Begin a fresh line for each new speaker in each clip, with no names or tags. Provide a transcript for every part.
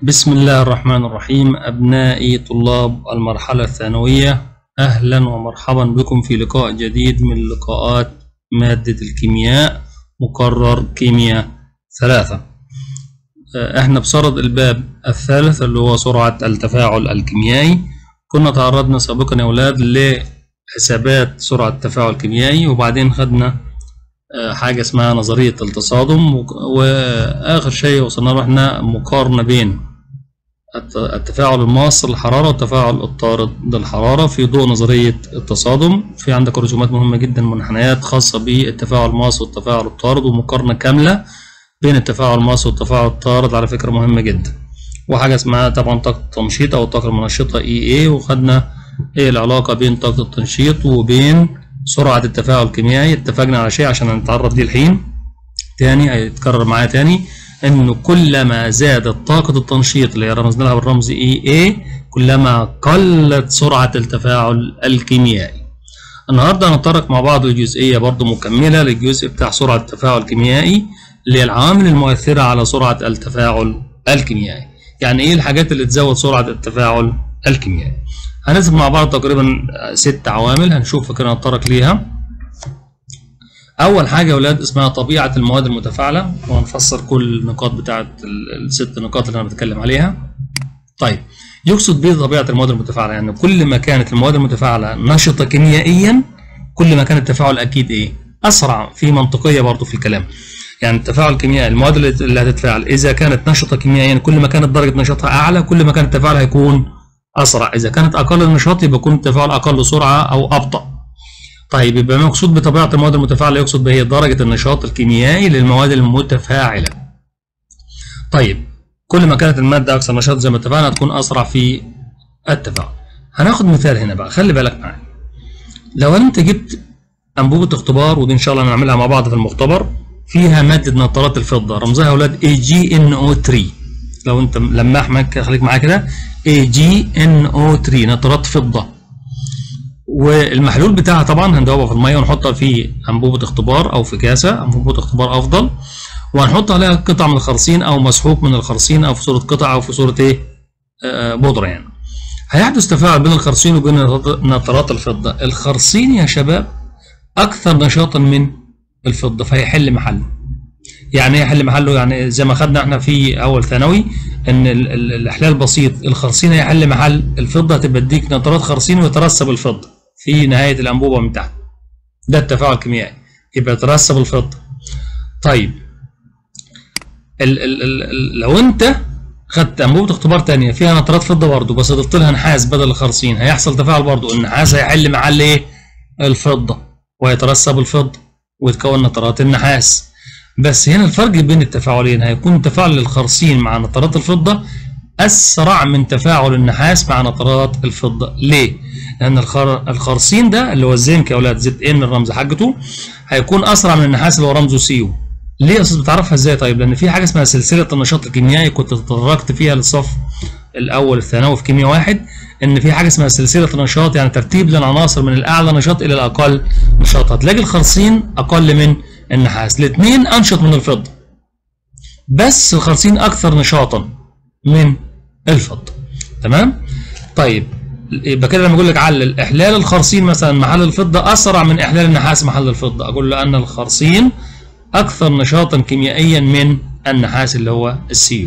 بسم الله الرحمن الرحيم أبنائي طلاب المرحلة الثانوية أهلا ومرحبا بكم في لقاء جديد من لقاءات مادة الكيمياء مقرر كيمياء ثلاثة آه، احنا بصدد الباب الثالث اللي هو سرعة التفاعل الكيميائي كنا تعرضنا سابقا يا أولاد لحسابات سرعة التفاعل الكيميائي وبعدين خدنا آه، حاجة اسمها نظرية التصادم وك- وآخر شيء وصلنا له احنا مقارنة بين الت- التفاعل الماص للحرارة والتفاعل الطارد للحرارة في ضوء نظرية التصادم في عندك رسومات مهمة جدا منحنيات خاصة بالتفاعل الماص والتفاعل الطارد ومقارنة كاملة بين التفاعل الماص والتفاعل الطارد على فكرة مهمة جدا وحاجة اسمها طبعا طاقة التنشيط أو الطاقة المنشطة EA وخدنا ايه العلاقة بين طاقة التنشيط وبين سرعة التفاعل الكيميائي اتفقنا على شيء عشان نتعرض ليه الحين تاني هيتكرر معايا تاني انه كلما زادت طاقة التنشيط اللي رمزنا لها بالرمز EA كلما قلت سرعة التفاعل الكيميائي النهارده هنتطرق مع بعض لجزئية برضو مكملة للجزء بتاع سرعة التفاعل الكيميائي اللي هي العوامل المؤثرة على سرعة التفاعل الكيميائي يعني ايه الحاجات اللي تزود سرعة التفاعل الكيميائي هنذكر مع بعض تقريبا ست عوامل هنشوف فكرة نتطرق ليها اول حاجه يا اولاد اسمها طبيعه المواد المتفاعله وهنفسر كل النقاط بتاعه ال- الست نقاط اللي انا بتكلم عليها طيب يقصد بيه طبيعه المواد المتفاعله يعني كل ما كانت المواد المتفاعله نشطه كيميائيا كل ما كان التفاعل اكيد ايه اسرع في منطقيه برضو في الكلام يعني التفاعل الكيميائي المواد اللي اللي هتتفاعل اذا كانت نشطه كيميائيا كل ما كانت درجه نشاطها اعلى كل ما كان التفاعل هيكون اسرع اذا كانت اقل نشاط يبقى يكون التفاعل اقل سرعه او ابطا طيب يبقى مقصود بطبيعة المواد المتفاعلة يقصد بها هي درجة النشاط الكيميائي للمواد المتفاعلة. طيب كل ما كانت المادة أكثر نشاط زي ما اتفقنا هتكون أسرع في التفاعل. هناخد مثال هنا بقى خلي بالك معايا. لو أنت جبت أنبوبة اختبار ودي إن شاء الله هنعملها مع بعض في المختبر فيها مادة نطرات الفضة رمزها يا أولاد AgNO3 لو أنت لماح معاك خليك معايا كده AgNO3 نطرات فضة والمحلول بتاعها طبعا هندوبها في الميه ونحطها في انبوبه اختبار او في كاسه انبوبه اختبار افضل وهنحط عليها قطع من الخرسين او مسحوق من الخرسين او في صوره قطع او في صوره ايه آه بودره يعني هيحدث تفاعل بين الخرسين وبين نطرات الفضه الخرسين يا شباب اكثر نشاطا من الفضه فهيحل محله يعني ايه يحل محله يعني زي ما خدنا احنا في اول ثانوي ان ال- ال- الاحلال البسيط الخرسين هيحل محل الفضه هتبقى تديك نترات خرسين ويترسب الفضه في نهايه الانبوبه من تحت ده التفاعل الكيميائي يبقى يترسب الفضه طيب ال ال ال ال لو انت خدت انبوبه اختبار تانية فيها نترات فضه برضه بس ضفت لها نحاس بدل الخرسين هيحصل تفاعل برضه النحاس هيحل محل ايه الفضه ويترسب الفضه ويتكون نترات النحاس بس هنا الفرق بين التفاعلين هيكون تفاعل الخرسين مع نترات الفضة أسرع من تفاعل النحاس مع نترات الفضة ليه؟ لأن الخر... الخرسين ده اللي هو الزنك يا أولاد زد إن الرمز حقته هيكون أسرع من النحاس اللي هو رمزه سيو ليه يا أستاذ بتعرفها إزاي طيب؟ لأن في حاجة اسمها سلسلة النشاط الكيميائي كنت تطرقت فيها للصف الأول الثانوي في كيمياء واحد إن في حاجة اسمها سلسلة النشاط يعني ترتيب للعناصر من الأعلى نشاط إلى الأقل نشاط هتلاقي الخرسين أقل من النحاس الاثنين انشط من الفضه بس الخرسين اكثر نشاطا من الفضه تمام طيب يبقى كده لما اقول لك علل احلال الخرسين مثلا محل الفضه اسرع من احلال النحاس محل الفضه اقول له ان الخرسين اكثر نشاطا كيميائيا من النحاس اللي هو السيو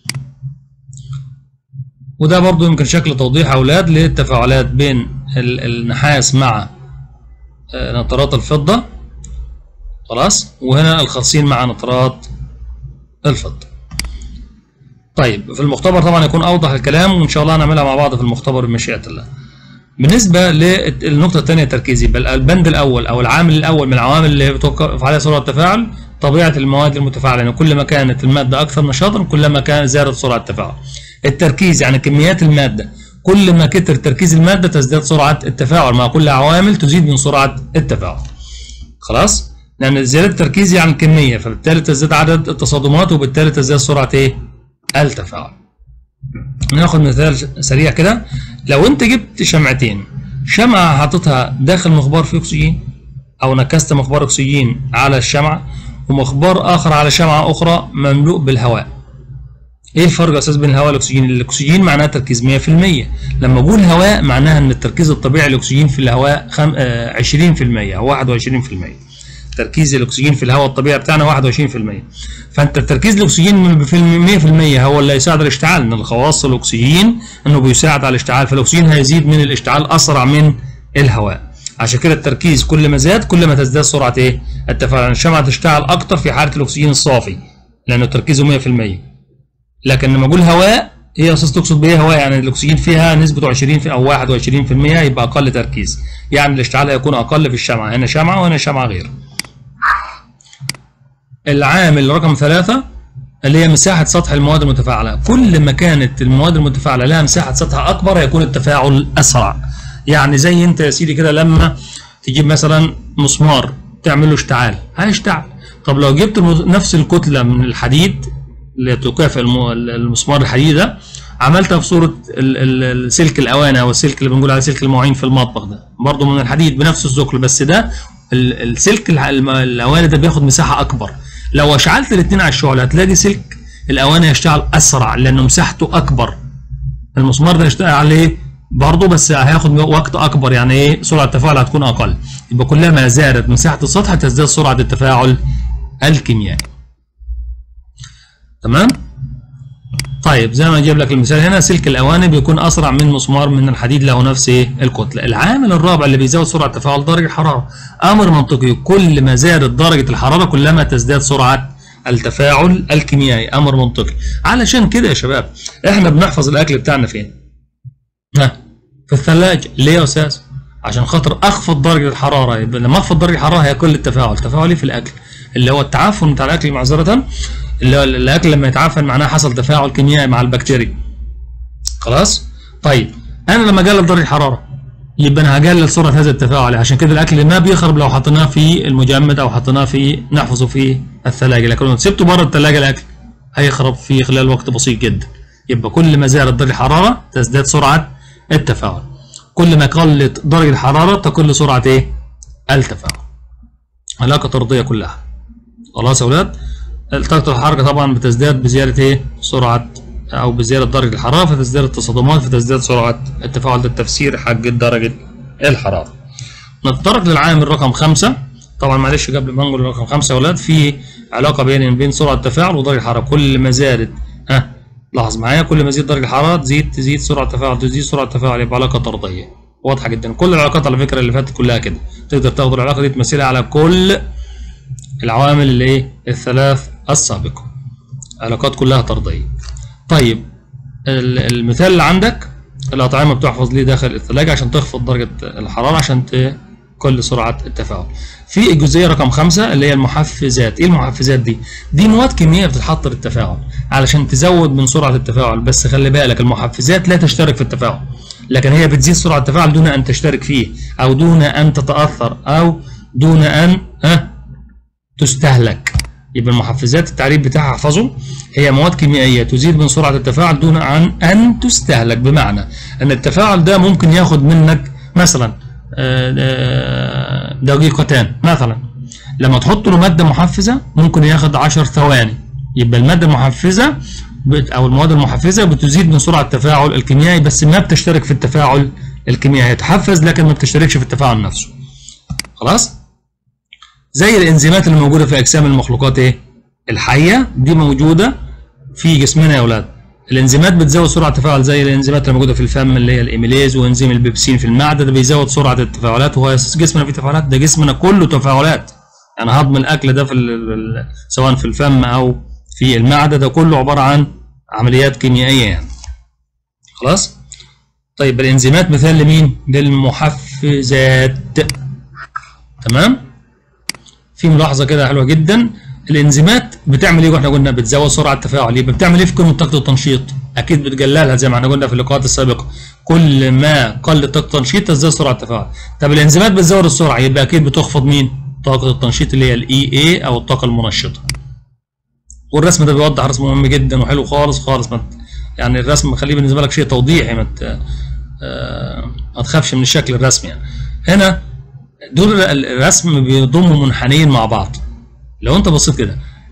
وده برضو يمكن شكل توضيح اولاد للتفاعلات بين ال- النحاس مع آه، نترات الفضه خلاص وهنا الخرسين مع نترات الفضة طيب في المختبر طبعا يكون اوضح الكلام وان شاء الله هنعملها مع بعض في المختبر بمشيئة الله بالنسبة للنقطة الثانية التركيزي يبقى البند الأول أو العامل الأول من العوامل اللي بتوقف عليها سرعة التفاعل طبيعة المواد المتفاعلة يعني كل ما كانت المادة أكثر نشاطا كلما كان زادت سرعة التفاعل التركيز يعني كميات المادة كل ما كتر تركيز المادة تزداد سرعة التفاعل مع كل عوامل تزيد من سرعة التفاعل خلاص لان زياده التركيز يعني الكميه فبالتالي تزداد عدد التصادمات وبالتالي تزداد سرعه ايه التفاعل ناخد مثال سريع كده لو انت جبت شمعتين شمعه حاططها داخل مخبار فيه اكسجين او نكست مخبار اكسجين على الشمعه ومخبار اخر على شمعه اخرى مملوء بالهواء ايه الفرق يا استاذ بين الهواء والاكسجين الاكسجين معناه تركيز 100% لما اقول هواء معناها ان التركيز الطبيعي للاكسجين في الهواء خم... آه 20% او 21% تركيز الاكسجين في الهواء الطبيعي بتاعنا 21% فانت التركيز الاكسجين في 100% هو اللي يساعد على الاشتعال ان الخواص الاكسجين انه بيساعد على الاشتعال فالاكسجين هيزيد من الاشتعال اسرع من الهواء عشان كده التركيز كل ما زاد كل ما تزداد سرعه ايه التفاعل يعني الشمعه تشتعل اكتر في حاله الاكسجين الصافي لانه تركيزه 100% لكن لما اقول هواء هي اساس تقصد بايه هواء يعني الاكسجين فيها نسبته 20 في او 21% يبقى اقل تركيز يعني الاشتعال هيكون اقل في الشمعه هنا شمعه وهنا شمعه غير العامل رقم ثلاثة اللي هي مساحة سطح المواد المتفاعلة كل ما كانت المواد المتفاعلة لها مساحة سطح أكبر هيكون التفاعل أسرع يعني زي أنت يا سيدي كده لما تجيب مثلا مسمار تعمل له اشتعال هيشتعل طب لو جبت نفس الكتلة من الحديد اللي تكافئ المسمار الحديد ده عملتها في صورة السلك الأواني أو السلك اللي بنقول عليه سلك المواعين في المطبخ ده برضه من الحديد بنفس الثقل بس ده السلك الأواني ده بياخد مساحة أكبر لو اشعلت الاثنين على الشعله هتلاقي سلك الاواني هيشتغل اسرع لانه مساحته اكبر المسمار ده يشتغل عليه برضه بس هياخد وقت اكبر يعني ايه سرعه التفاعل هتكون اقل يبقى كلما زادت مساحه السطح تزداد سرعه التفاعل الكيميائي تمام طيب زي ما اجيب لك المثال هنا سلك الاواني بيكون اسرع من مسمار من الحديد له نفس ايه الكتله العامل الرابع اللي بيزود سرعه تفاعل درجه الحراره امر منطقي كل ما زادت درجه الحراره كلما تزداد سرعه التفاعل الكيميائي امر منطقي علشان كده يا شباب احنا بنحفظ الاكل بتاعنا فين ها في الثلاجه ليه يا استاذ عشان خاطر اخفض درجه الحراره يبقى لما اخفض درجه الحراره هيكون التفاعل تفاعلي في الاكل اللي هو التعفن بتاع الاكل معذره اللي هو الاكل لما يتعفن معناه حصل تفاعل كيميائي مع البكتيريا خلاص طيب انا لما اقلل درجه الحراره يبقى انا هقلل سرعه هذا التفاعل عشان كده الاكل ما بيخرب لو حطيناه في المجمد او حطيناه في نحفظه في الثلاجه لكن لو سبته بره الثلاجه الاكل هيخرب في خلال وقت بسيط جدا يبقى كل ما زادت درجه الحراره تزداد سرعه التفاعل كل ما قلت درجه الحراره تقل سرعه ايه التفاعل علاقه طرديه كلها خلاص يا اولاد طاقة الحركة طبعا بتزداد بزيادة ايه؟ سرعة أو بزيادة درجة الحرارة فتزداد التصادمات فتزداد سرعة التفاعل ده التفسير حق درجة الحرارة. نتطرق للعامل رقم خمسة طبعا معلش قبل ما نقول رقم خمسة يا ولاد في علاقة بين بين سرعة التفاعل ودرجة الحرارة كل ما زادت ها لاحظ معايا كل ما زيد درجة الحرارة تزيد تزيد سرعة التفاعل تزيد سرعة التفاعل يبقى علاقة طردية واضحة جدا كل العلاقات على فكرة اللي فاتت كلها كده تقدر تاخد العلاقة دي تمثلها على كل العوامل اللي ايه الثلاث السابقة علاقات كلها طردية طيب المثال اللي عندك الأطعمة بتحفظ ليه داخل الثلاجة عشان تخفض درجة الحرارة عشان كل سرعة التفاعل في الجزئية رقم خمسة اللي هي المحفزات ايه المحفزات دي دي مواد كيميائية بتتحط للتفاعل علشان تزود من سرعة التفاعل بس خلي بالك المحفزات لا تشترك في التفاعل لكن هي بتزيد سرعة التفاعل دون أن تشترك فيه أو دون أن تتأثر أو دون أن أه تستهلك يبقى المحفزات التعريف بتاعها احفظه هي مواد كيميائيه تزيد من سرعه التفاعل دون عن ان تستهلك بمعنى ان التفاعل ده ممكن ياخد منك مثلا دقيقتان مثلا لما تحط له ماده محفزه ممكن ياخد 10 ثواني يبقى الماده المحفزه او المواد المحفزه بتزيد من سرعه التفاعل الكيميائي بس ما بتشترك في التفاعل الكيميائي هي تحفز لكن ما بتشتركش في التفاعل نفسه خلاص زي الانزيمات اللي موجوده في اجسام المخلوقات ايه الحيه دي موجوده في جسمنا يا اولاد الانزيمات بتزود سرعه التفاعل زي الانزيمات اللي موجوده في الفم اللي هي الايميليز وانزيم البيبسين في المعده ده بيزود سرعه التفاعلات وهو اساس جسمنا فيه تفاعلات ده جسمنا كله تفاعلات يعني هضم الاكل ده في سواء في الفم او في المعده ده كله عباره عن عمليات كيميائيه يعني خلاص طيب الانزيمات مثال لمين للمحفزات تمام في ملاحظه كده حلوه جدا الانزيمات بتعمل ايه واحنا قلنا بتزود سرعه التفاعل يبقى بتعمل ايه في قيمه طاقه التنشيط اكيد بتقللها زي ما احنا قلنا في اللقاءات السابقه كل ما قل طاقه التنشيط تزداد سرعه التفاعل طب الانزيمات بتزود السرعه يبقى اكيد بتخفض مين طاقه التنشيط اللي هي الاي اي او الطاقه المنشطه والرسم ده بيوضح رسم مهم جدا وحلو خالص خالص ما يعني الرسم خليه بالنسبه لك شيء توضيحي ما ما تخافش من الشكل الرسمي يعني هنا دول الرسم بيضموا منحنيين مع بعض لو انت بصيت كده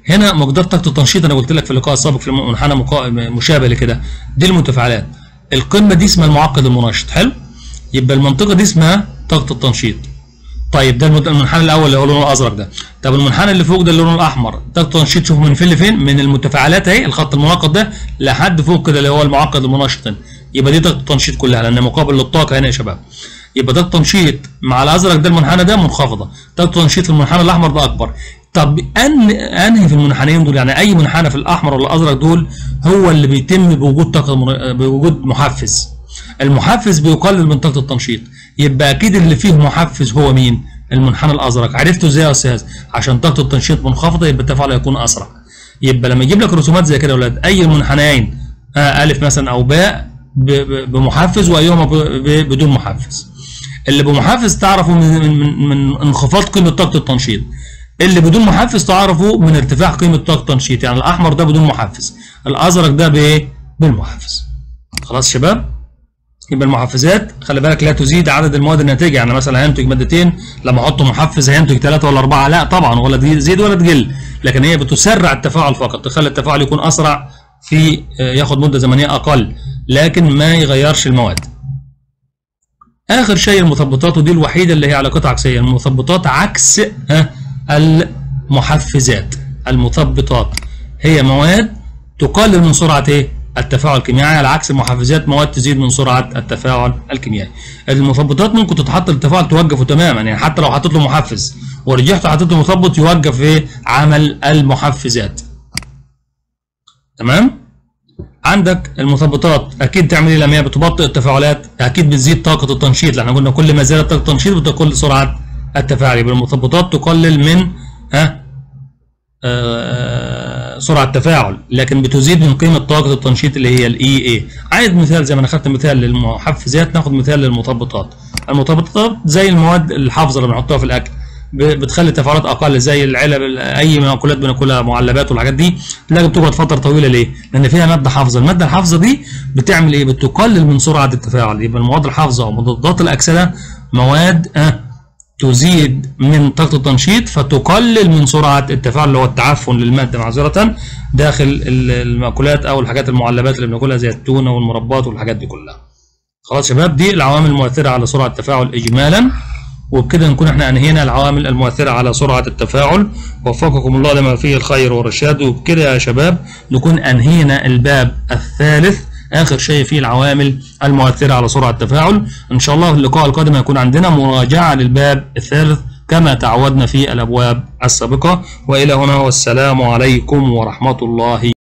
هنا مقدار طاقه التنشيط انا قلت لك في اللقاء السابق في منحنى مقا- مشابه لكده دي المتفاعلات القمه دي اسمها المعقد المنشط حلو يبقى المنطقه دي اسمها طاقه التنشيط طيب ده المد- المنحنى الاول اللي هو لونه الازرق ده طب المنحنى اللي فوق ده اللي لونه الاحمر طاقه التنشيط شوف من فين لفين من المتفاعلات اهي الخط المنقط ده لحد فوق كده اللي هو المعقد المنشط هنا. يبقى دي طاقه التنشيط كلها لان مقابل للطاقه هنا يا شباب يبقى طاقه التنشيط مع الازرق ده المنحنى ده منخفضه طاقه التنشيط في المنحنى الاحمر ده اكبر طب أن انهي في المنحنيين دول يعني اي منحنى في الاحمر ولا الازرق دول هو اللي بيتم بوجود طاقه من- بوجود محفز المحفز بيقلل من طاقه التنشيط يبقى اكيد اللي فيه محفز هو مين المنحنى الازرق عرفته ازاي يا استاذ عشان طاقه التنشيط منخفضه يبقى التفاعل هيكون اسرع يبقى لما يجيب لك رسومات زي كده يا اولاد اي المنحنيين آه الف مثلا او باء ب- ب- بمحفز وايهما ب- ب- بدون محفز اللي بمحفز تعرفه من من من, من انخفاض قيمه طاقه التنشيط اللي بدون محفز تعرفه من ارتفاع قيمه طاقه التنشيط يعني الاحمر ده بدون محفز الازرق ده بايه بالمحفز خلاص شباب يبقى المحفزات خلي بالك لا تزيد عدد المواد الناتجه يعني مثلا هينتج مادتين لما احط محفز هينتج ثلاثه ولا اربعه لا طبعا ولا تزيد ولا تقل لكن هي بتسرع التفاعل فقط تخلي التفاعل يكون اسرع في آه، ياخد مده زمنيه اقل لكن ما يغيرش المواد اخر شيء المثبطات ودي الوحيده اللي هي علاقتها عكسيه المثبطات عكس ها، المحفزات المثبطات هي مواد تقلل من سرعه ايه التفاعل الكيميائي على عكس المحفزات مواد تزيد من سرعه التفاعل الكيميائي المثبطات ممكن تتحط للتفاعل توقفه تماما يعني حتى لو حطيت له محفز ورجعت حطيت له مثبط يوقف ايه عمل المحفزات تمام عندك المثبطات اكيد تعمل ايه لما هي بتبطئ التفاعلات اكيد بتزيد طاقه التنشيط لان قلنا كل ما زادت طاقه التنشيط بتقل سرعه التفاعل يبقى المثبطات تقلل من ها آه، سرعه التفاعل لكن بتزيد من قيمه طاقه التنشيط اللي هي الاي اي عايز مثال زي ما انا خدت مثال للمحفزات ناخد مثال للمثبطات المثبطات زي المواد الحافظه اللي بنحطها في الاكل ب- بتخلي التفاعلات اقل زي العلب اي مأكولات بناكلها معلبات والحاجات دي تلاقي بتقعد فتره طويله ليه؟ لان فيها ماده حافظه، الماده الحافظه دي بتعمل ايه؟ بتقلل من سرعه التفاعل يبقى المواد الحافظه ومضادات الاكسده مواد آه تزيد من طاقه التنشيط فتقلل من سرعه التفاعل اللي هو التعفن للماده معذره داخل ال- المأكولات او الحاجات المعلبات اللي بناكلها زي التونه والمربات والحاجات دي كلها. خلاص يا شباب دي العوامل المؤثره على سرعه التفاعل اجمالا وبكده نكون احنا انهينا العوامل المؤثره على سرعه التفاعل وفقكم الله لما فيه الخير والرشاد وبكده يا شباب نكون انهينا الباب الثالث اخر شيء فيه العوامل المؤثره على سرعه التفاعل ان شاء الله في اللقاء القادم هيكون عندنا مراجعه للباب الثالث كما تعودنا في الابواب السابقه والى هنا والسلام عليكم ورحمه الله